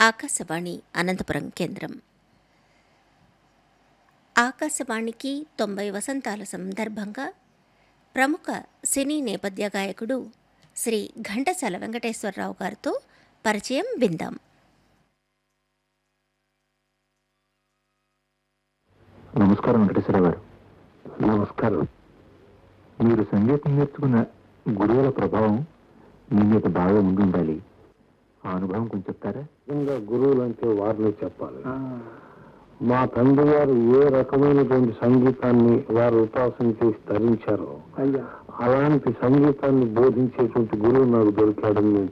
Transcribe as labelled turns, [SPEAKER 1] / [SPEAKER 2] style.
[SPEAKER 1] ఆకాశవాణి అనంతపురం కేంద్రం ఆకాశవాణికి తొంభై వసంతాల సందర్భంగా ప్రముఖ సినీ నేపథ్య గాయకుడు శ్రీ ఘంటసాల వెంకటేశ్వరరావు గారితో పరిచయం విందాం
[SPEAKER 2] నమస్కారం వెంకటేశ్వర గారు నమస్కారం మీరు సంగీతం నేర్చుకున్న గురువుల ప్రభావం మీ మీద బాగా ఉండి ఉండాలి ఆ అనుభవం కొంచెం చెప్తారా
[SPEAKER 3] నిజంగా గురువులు అంటే వారిని చెప్పాలి మా తండ్రి గారు ఏ రకమైనటువంటి సంగీతాన్ని వారు ఉపాసన చేసి ధరించారో అలాంటి సంగీతాన్ని బోధించేటువంటి గురువు నాకు దొరికాడని నేను